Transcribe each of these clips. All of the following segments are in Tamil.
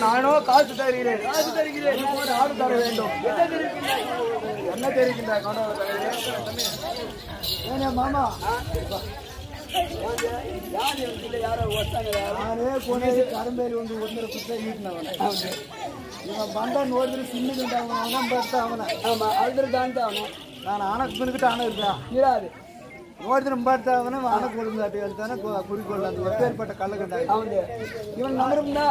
நானோ காசு தருகிறேன் காசு தருகிறேன் எனக்கு ஒரு ஆடு தர வேண்டும் என்ன தெரிவிக்கின்றாய் என்ன தெரிவிக்கின்றாய் காண்டோட தலைவரே ஏனே மாமா நானே கொண்டு கரும்பேரி வந்து ஒன்று குத்த ஈட்டினவன் இவன் பண்டா நோடில் சின்ன ಬರ್ತಾ ಅವನ ஆமா அழுதுட்டு தான் அவனு ನಾನು ಆನಕ್ ಬಿನ್ಕಿಟ್ಟು ಆನ ಇರ್ತ இராது ನೋಡಿದ್ರೆ ಬರ್ತಾ ಅವನ ಆನಕ್ ಕೊಡುದು ಅಟ್ಟು ಹೇಳ್ತಾನೆ ಕುರಿಕೊಳ್ಳ ಅಂತ ಒಪ್ಪೇರ್ಪಟ್ಟ ಕಳ್ಳಗಡ್ಡ அவனு இவன் நம்பரும்டா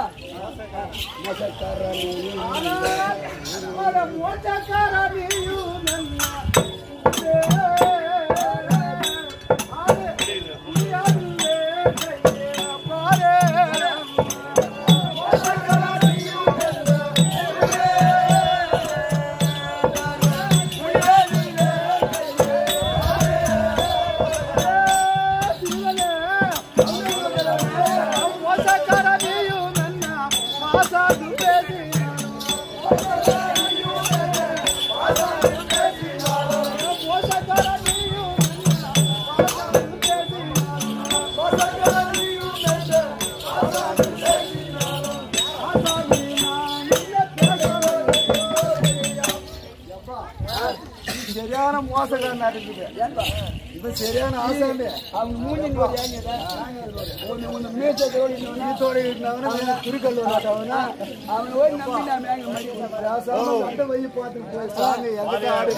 சரியான மோசக்காரன் இருக்குது இது சரியான ஆசை அவன் மூஞ்சி ஒன்னு ஒன்னு மேய்ச்ச மீத்தோட இருந்தவன குறுக்கல் அவனா அவன் ஓடி நம்பினா மேங்க மடியும் பேசாம மட்டை வை பார்த்து போய் சாமி எங்கிட்ட ஆடு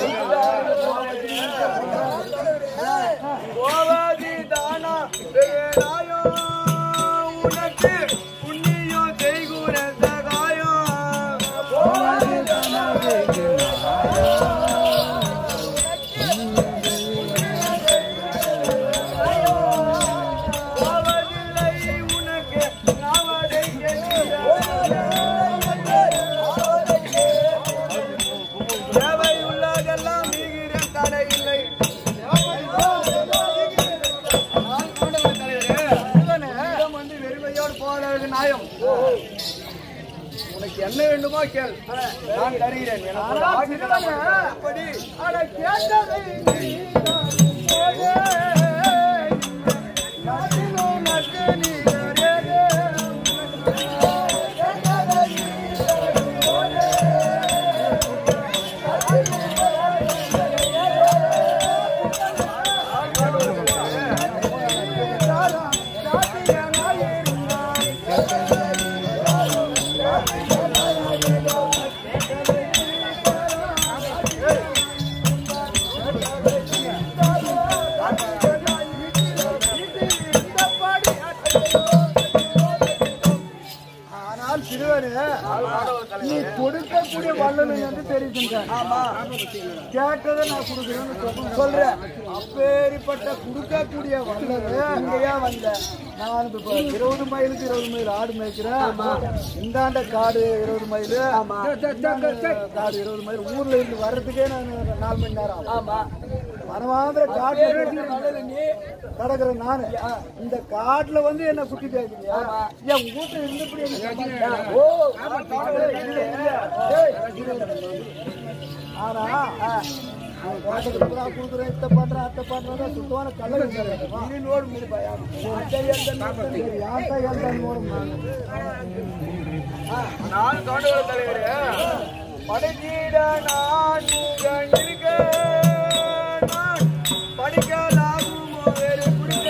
கோவாதி தானா பெருநாயோ உனக்கு புண்ணியம் செய்கூர சகாயம் கோவாதி தானா கோவதில்லை உனக்கு நாவடை தேவை உள்ளதெல்லாம் மிகிற தடை இல்லை இடம் வந்து வெறுமையோடு போவதற்கு நியாயம் உனக்கு என்ன வேண்டுமோ கேள் நான் தருகிறேன் எனக்கு ஒரு ஆசீர்வாதம் பண்ணு. எப்படி அட கேட்டதை ஆனால் சிறுவனே நீ கொடுக்கக்கூடிய வல்லமை என்று தெரிவிக்கின்றேன் கேட்டதை நான் கொடுக்குறேன்னு சொல்ல- சொல்றேன் அப்பேறிப்பட்ட கொடுக்கக்கூடிய வல்லமை இங்கேயா வந்த நான் இப்ப இருபது மைலுக்கு இருபது மைல் ஆடு மேய்க்கிறேன் இந்தாண்ட காடு இருபது மைல் காடு இருபது மைல் ஊர்ல இருந்து வர்றதுக்கே நான் நாலு மணி நேரம் ஆகும் ஆமா மனமாந்திர காட்டுல கடக்குற நானு இந்த காட்டுல வந்து என்ன குட்டி பேசுறியா என் வீட்டுல இருந்தபடி எனக்கு சமாளிச்சா? ஓ ஏய், ஆனா அவன் தோட்டத்துக்கு பூரா கொடுக்குறேன், இத்தை பண்றேன், அத்தை பண்றேன், சுத்தமான கள்ளு தெரியுமா? சரி, யார்கிட்ட எழுதான்னு ஓடும் நானு. நான் காண்டுவர தலைவரே படைச்சிட நான் முகன் இருக்க நான் படிக்கலாகுமோ வேறு குடிக்க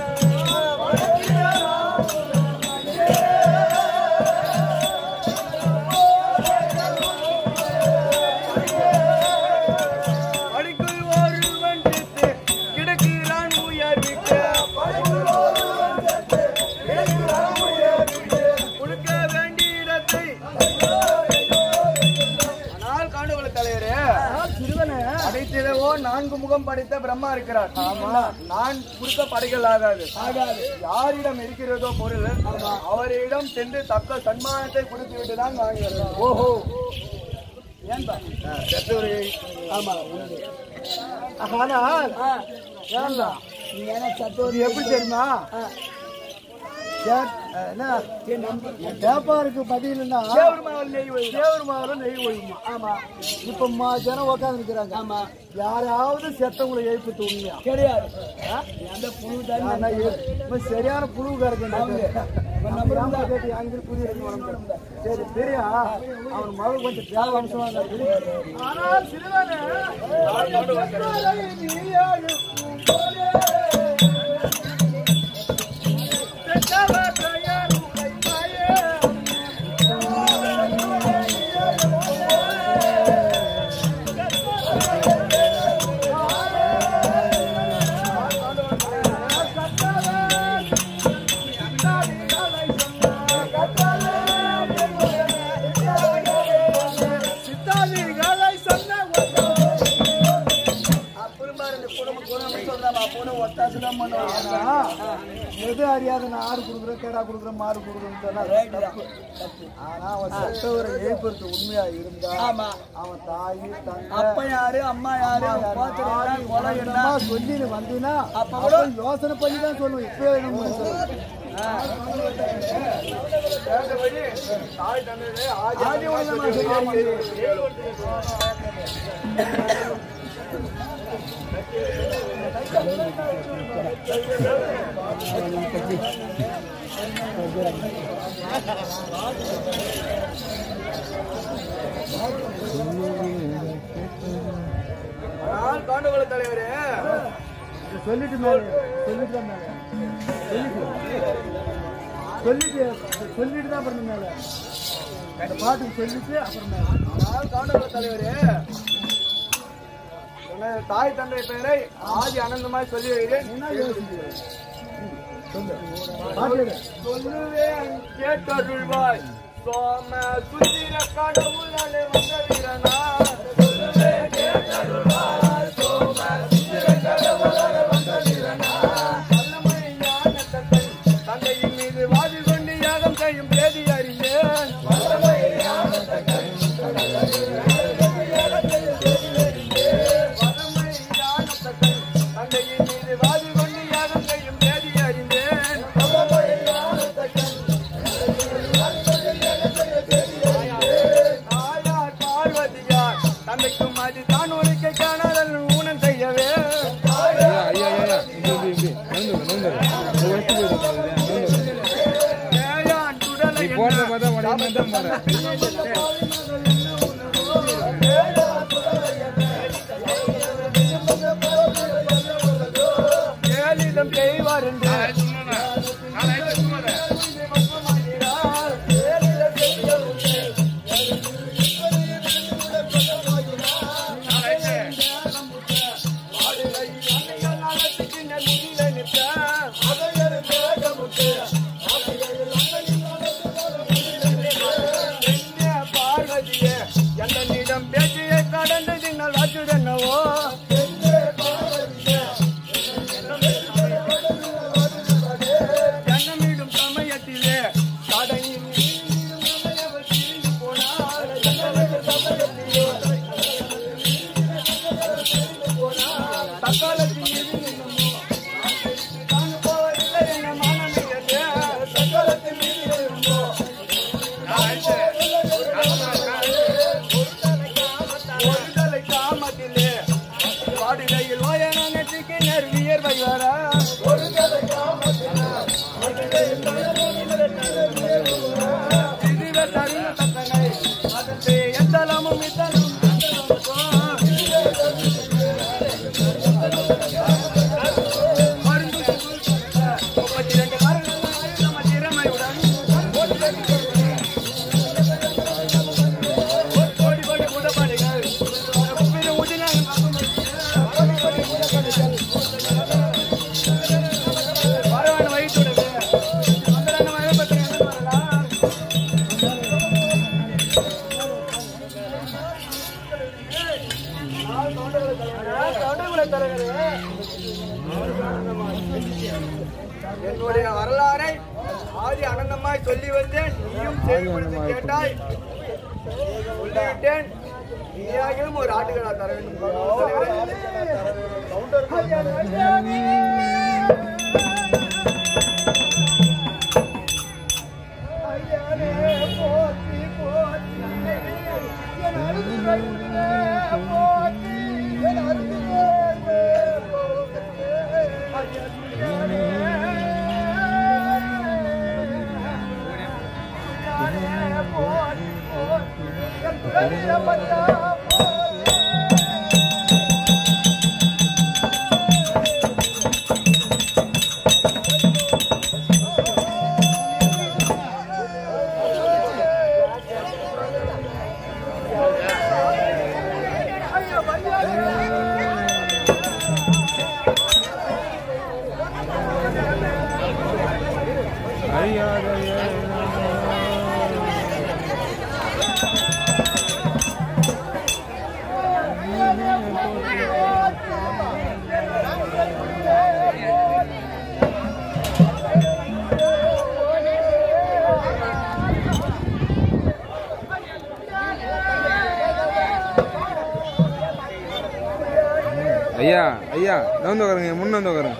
படிக்குள் ஒருவன் செத்து கிடக்கிறான் உயர்விக்க கொடுக்க வேண்டிய இடத்தை ஆனால் காண்டுவல தலைவரே சிறுவனே படைத்திடவோ நான்கு முகம் படைத்த பிரம்மா இருக்கிறார் ஆமா நான் கொடுக்க படைகள் ஆகாது ஆகாது யாரிடம் இருக்கிறதோ பொருள் அவரிடம் சென்று தக்க சன்மானத்தை கொடுத்து விட்டு தான் வாங்குகிறோம் ஓஹோ ஏன்பா ஆமா ஆனால் ஏன்டா இது எப்படி தெரியுமா கே- என்ன கேப்பாருக்கு பதிலுன்னா தேவர் மகள் நெய் வை. தேவர் மாவரம் நெய் ஒழியுமா ஆமா இப்ப மா ஜனம் உட்காந்து இருக்கிறாங்க ஆமா யாராவது செத்தவங்களை எழுப்பி தூங்குங்க கிடையாது அந்த புழு தான் ஆனா எ- இப்ப சரியான புழுவுக்கா இருக்கு நம்ம இருந்தா கேட்டு அங்கிருந்து புதிய இருக்கு வளர்ந்து சரி சரியா அவன் மகள் கொஞ்சம் தேவை அம்சமா இருந்தாரு ஆனால் சிறுவனே நீயாயிருக்கும் போதே சித்தாதிகளை சொன்ன அப்புறம் பாரு இந்த குடும்ப குணம் சொல்றாமா பொண்ணு ஒத்தாசுதான் பண்ணுவாங்க ஆனா, எது அறியாத நான் ஆறு கொடுக்குறேன் கேடா கொடுக்குறேன் மாறு கொடுக்குறேன்னு சொன்னா அது தப்பு. ஆனா அவன் செத்தவரை ஏற்படுத்த உண்மையா இருந்தா ஆமா. அவன் தாய் தந்தை அப்பா யாரு அம்மா யாரு பாத்திரம் என்ன, குலம் என்ன அம்மா சொல்லி நீ வந்தீன்னா அப்ப அப்ப யோசனை பண்ணி தான் சொல்லுவேன் இப்பவே நம்ம சொல்லுவேன். ஆதி உலகமா சொல்லுவாங்க. ஆனால் காண்டகுல தலைவரே இதை சொல்லிட்டு மேல சொல்லிட்டு தான் மேல சொல்லிட்டு சொல்லிட்டு சொல்லிட்டு தான் அப்புறம் மேல அந்த பாட்டுக்கு சொல்லிட்டு அப்புறம் மேல ஆனால் காண்டகுல தலைவரே உனது தாய் தந்தை பெயரை ஆதி அனந்தமாய் சொல்லி வைக்கிறேன் என்ன யோசிக்கிறேன் சொல்லு பாட்டு எடு. சொல்லுவேன் கேட்டருள்வாய் சோம சுத்திர கடவுளாலே வந்த வீரனா சொல்லுவேன் கேட்டருள்வாய் சோம சுத்திர கடவுளாலே வந்த வீரனா வல்லமை ஞான தந்தை தந்தையின் மீது வாதி கொண்டு யாகம் செய்யும் பேதி அறிந்தேன் வல்லமை ஞான தந்தை வல்லமை ஞான தந்தை தந்தையின் மீது வாதி கொண்டு யாகம் செய்யும் பேதி அறிந்தேன் வல்லமை ஞான தந்தை தாயார் பார்வதியார் தந்தைக்கும் அது தான் உனக்கு காணாதல் ஊனம் செய்யவே தேயான் சுடலை என்ன கேளிடம் செய்வார் என்று பார்வதியே என்னிடம் பேச்சியை கடந்து நீங்கள் அச்சுடனவோ ஜனமிடும் சமயத்திலே தடையில் நீந்திடும் அவையவர் தீர்ந்து போனார். ஜனமிடும் சமயத்திலே தக்காளத்தில் இருந்தமோ தான் போவதில்லை என மனமில்லையே. தக்காளத்தில் இருந்தமோ ஒருதலை காமத்திலே பாடிலையில் ஓயன நெற்றிக்கு நெருவியர் வர ஒருதலை இதுவே தருண தக்கனை அதற்கு எத்தலமும் இத்தலும் முப்பத்தி ரெண்டு வருடங்கள் நம்ம திறமையுடன் கோடி கோடி குடப்பாடுகள் பெரும் உதினாக வரவான வயிற்றுடது அந்தரான மழைப்பற்றி என்ன வரலாம் தொண்டைக்குள்ள தலைவரே என்னுடைய வரலாறை ஆதி அனந்தமாய் சொல்லி வந்தேன் நீயும் செய்தி கேட்டாய் சொல்லிவிட்டேன் நீயாகிலும் ஒரு ஆட்டுகளா தர வேண்டும் போற்றி ஐயா ஐயா நவுந்து உட்காருங்க முன்ன வந்து உட்காருங்க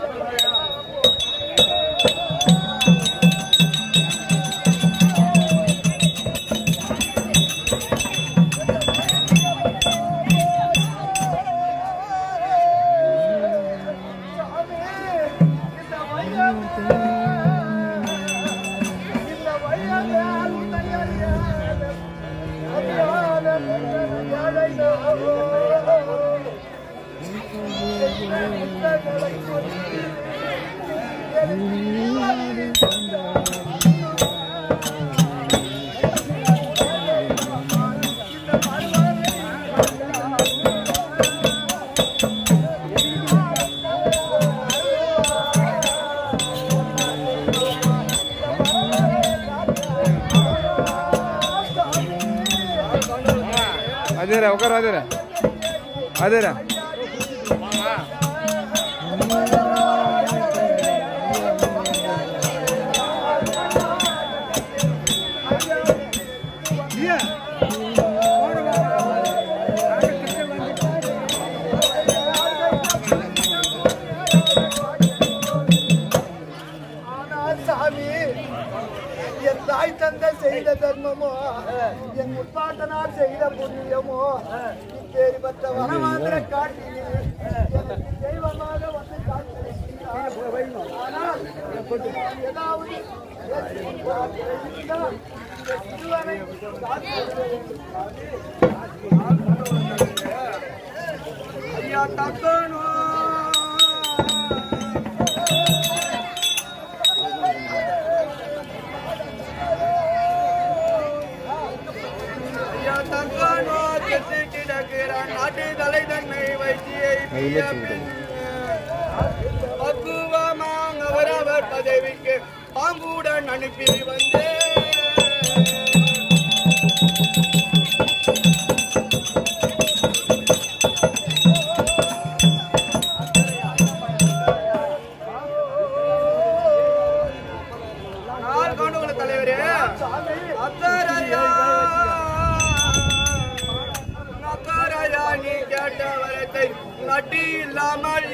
అదేరా ఒకరు అదేరా అదేరా ஆனால் சாமி என் தாய் தந்தை செய்த தர்மமோ என் முப்பாட்டனார் செய்த புண்ணியமோ இப்பேற்பட்ட வனமாந்திர காட்டில் எனக்கு தெய்வமாக வந்து காத்திருக்கிறார். ஆனால் ஏதாவது என் இருந்தால் இந்த சிறுவனை ஐயா தக்கணும் ஐயா தக்கணும் கெட்டு கிடக்கிறான் நாட்டு தலை தன்னை வைத்தியை பக்குவமாக அவரவர் பதவிக்கு பாம்புடன் அனுப்பி வந்தேன் நாள் காண்டுகுல தலைவரே அக்கரையா அக்கரையா நீ கேட்ட வரத்தை நட்டி இல்லாமல்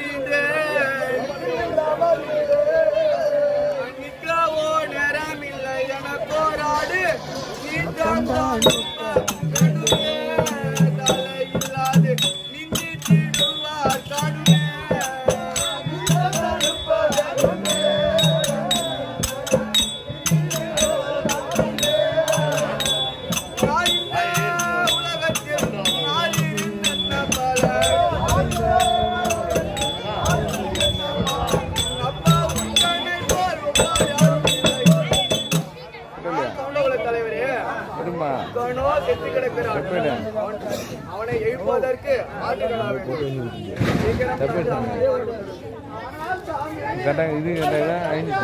நிற்கவோ நேரம் இல்லை என போராடு நீ தான் தலை இல்லாது நின்று திடுவார் காணுமே உலகத்தில் நாளிருந்த பல அப்பா உன்னை போல் யாரும் இல்லை. கவுண்டகுல தலைவரே திரும்ப கணோ செத்து கிடக்கிறான் போயிடு அவனை எழுப்பதற்கு ஆட்டுகளா வேண்டும் சீக்கிரம் கரெக்டாக இது கரெக்டாக ஐந்து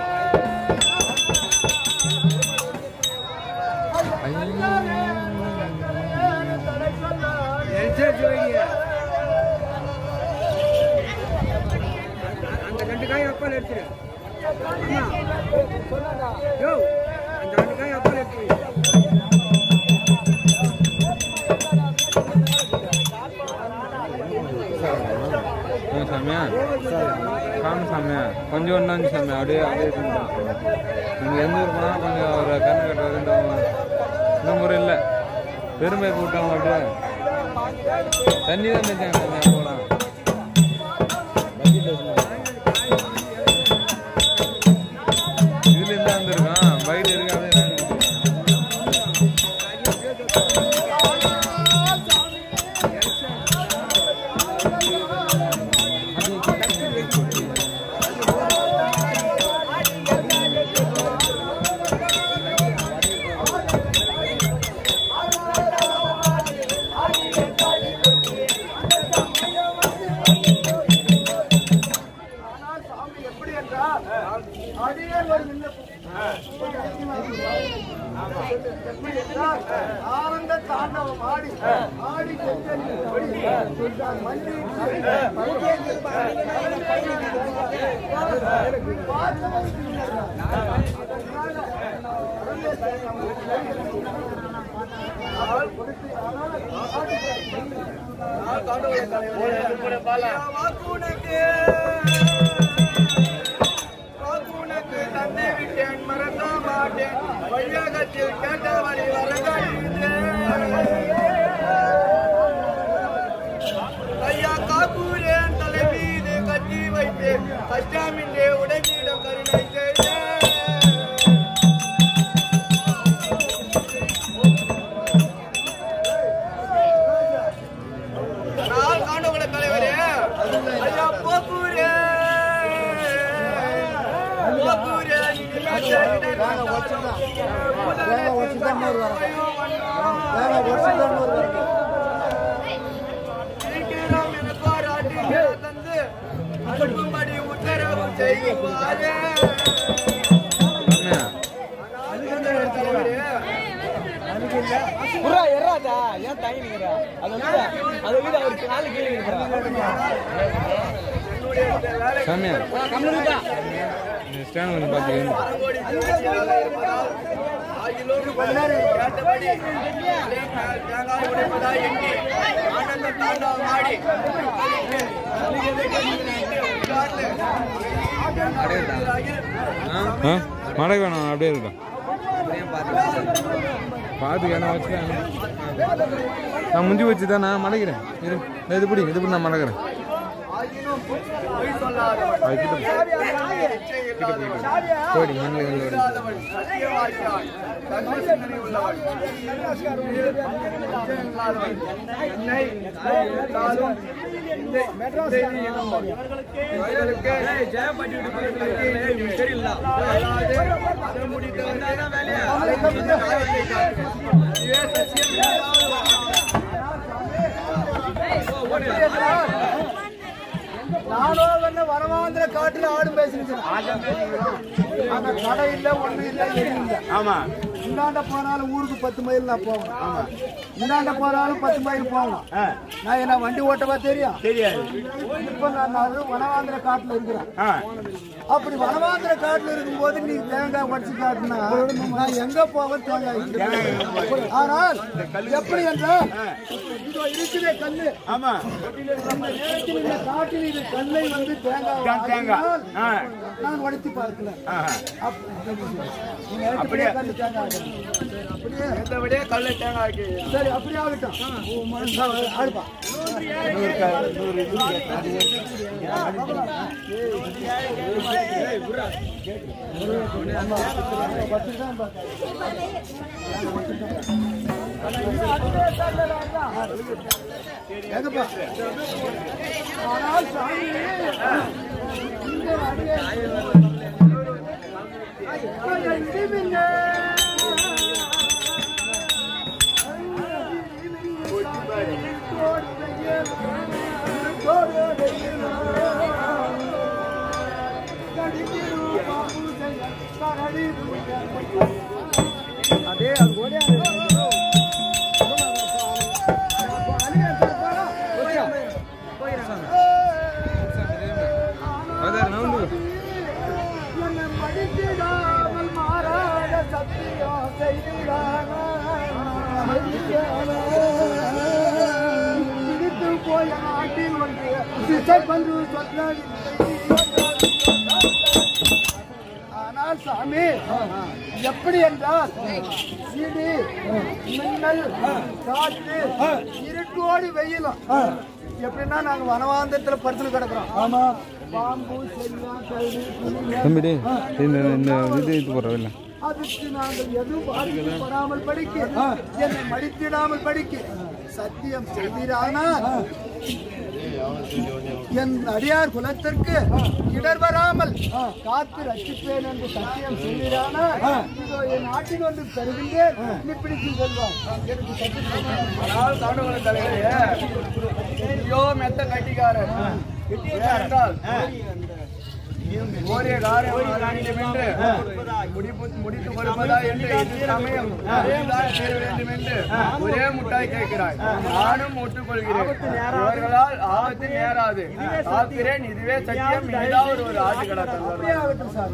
அந்த ரெண்டு காய் அப்பால் எடுத்துரு ஆமா யோ அந்த ரெண்டு காய் அப்பால் எடுத்துரு ஆ, சாமியா காணும் சாமியா கொஞ்சம் ஒன்றாந்து சாமி அப்படியே அப்படியே நீங்கள் எந்த ஊர் போனால் கொஞ்சம் ஒரு கண்ணு கட்ட ரெண்டு இந்த முறை இல்லை பெருமை கூட்டம் அப்படியே தண்ணி தான் வச்சாங்க சாமியா போகலாம் இதுல இருந்தா வந்திருக்கான் பைட் இருக்கு அப்படியே வாங்கிட்டு. ஆனால் சாமி எப்படி என்றால் அடியேன் ஒரு விண்ணப்பம் எப்படி என்றால் ஆனந்த தாண்டவம் ஆடி ஆடி சென்றபடி வாக்குனக்கு வாக்குனக்கு தந்தை விட்டேன் மறக்க மாட்டேன் வையகத்தில் கேட்ட வழி ஐயா காக்கூரேன் தலை மீது கட்டி வைத்தேன் கஷ்டமின்றே உடம்பிடம் கருணை செய்தேன் நான் காண்டவங்கள தலைவரே ஐயா போக்கூரே போக்கூரே தந்து உத்தரவு செய்வாரே சாமியா தலைவரே புறா எறாதா ஏன் தங்கி நிக்கிறா அது வந்து அது வந்து அவருக்கு நாலு கீழே இருக்கிறா சாமியா கம்முனுதா இந்த ஸ்டாண்ட் கொஞ்சம் பார்த்து ஆகிலோடு கேட்டபடி தேங்காய் உடைப்பதா எண்ணி ஆனந்த தாண்டவம் ஆடி ஆ மடக்கு வேணாம் அப்படியே இருக்கட்டும் பார்த்து என்ன வச்சுக்கலாம் நான் முஞ்சி வச்சு தான் நான் மடக்கிறேன் இரு இந்த இது பிடி இது பிடி நான் மடக்கிறேன் ஆகிலும் பொய் சொல்லாதவன் அது கிட்ட இச்சை இல்லாதவன் போடி மண்ணில் கல்ல இல்லாதவன் சத்தியவாக்கியான் தர்ம சிந்தனை உள்ளவன் இச்சை இல்லாதவன் என்னை இருந்தாலும் இந்த மெட்ராஸ் இவர்களுக்கு அல்லாது அதை முடித்தவர்கள் இதுவே சத்தியம் நானோ வந்து வரமாந்திர காட்டுல ஆடு பேசிருக்கிறேன் அந்த கடை இல்ல ஒண்ணு இல்ல எதுவும் இல்ல ஆமா இந்தாண்ட போனாலும் ஊருக்கு பத்து மைல் நான் போகணும் இந்தாண்ட போனாலும் பத்து மைல் போகணும் நான் என்ன வண்டி ஓட்டவா தெரியும் தெரியாது இப்ப நான் அது வனவாந்திர காட்டுல இருக்கிறேன் அப்படி வனவாந்திர காட்டுல இருக்கும்போது நீ தேங்காய் உடச்சு காட்டுனா நான் எங்க போவேன் தேங்காய் ஆனால் எப்படி என்றால் இதோ இருக்குதே கல்லு ஆமா நம்ம நேரத்தில் இந்த காட்டில் இது கல்லை வந்து தேங்காய் தேங்காய். ஆக்கினால் ஆ. நான் உடைத்து பார்க்கல ஆஹா. அப்~ நீங்க எடுத்துக்கிட்டே கல்லு தேங்காய் ஆக்கணும். அப்படியே மற்றபடியே கல்லை தேங்காய் ஆக்கி சரி அப்படியே ஆகட்டும் ஓ, மனுஷா, ஆடுப்பா எங்கப்பா ஆனால் சாமி இந்த அடியே அதே அது ஓடியாது அதான் நவுந்து என்னை மடித்திடாமல் மாறாத சத்தியம் செய்திடானா பிடித்து போய் நாட்டில் ஒன்று திசை பந்து சொன்னாடி ஆனால் சாமி எப்படி என்றால் இடி மின்னல் காற்று இருட்டோடு வெயிலும் எப்படின்னா நாங்க வனவாந்தத்துல படுத்துட்டு கிடக்குறோம் ஆமா பாம்பு செல்லா கழுகு புலி, தம்பிடி இந்த இந்த இது இது போடுற இல்லை அதுக்கு நாங்கள் எதுவும் பாதிக்கப்படாமல் படிக்க என்னை மடித்திடாமல் படிக்க சத்தியம் செய்தீரானால் என் அடியார் குலத்திற்கு இடர் வராமல் காத்து ரட்சிப்பேன் என்று சத்தியம் செய்தீரானால் இதோ என் நாட்டில் வந்து தருகின்றேன் நீ பிடித்து செல்வான் எனக்கு சத்தியம் ஆனால் காண்டவன தலைவரே ஐயோ மெத்த கட்டிக்காரர் ஏனென்றால் ஓரிய காரியம் வேண்டும் என்று முடிப்பு- முடித்துக் கொடுப்பதா என்று இது சமயம் இதுதான் சேர வேண்டும் என்று ஒரே முட்டாய் கேட்கிறாய் நானும் ஒட்டுக்கொள்கிறேன் இவர்களால் ஆபத்து நேராது காக்கிறேன் இதுவே சத்தியம் இதுதான் ஒரு ஒரு ஆட்டு கடத்தல் ஆகட்டும் சாமி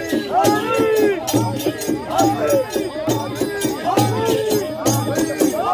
ஆ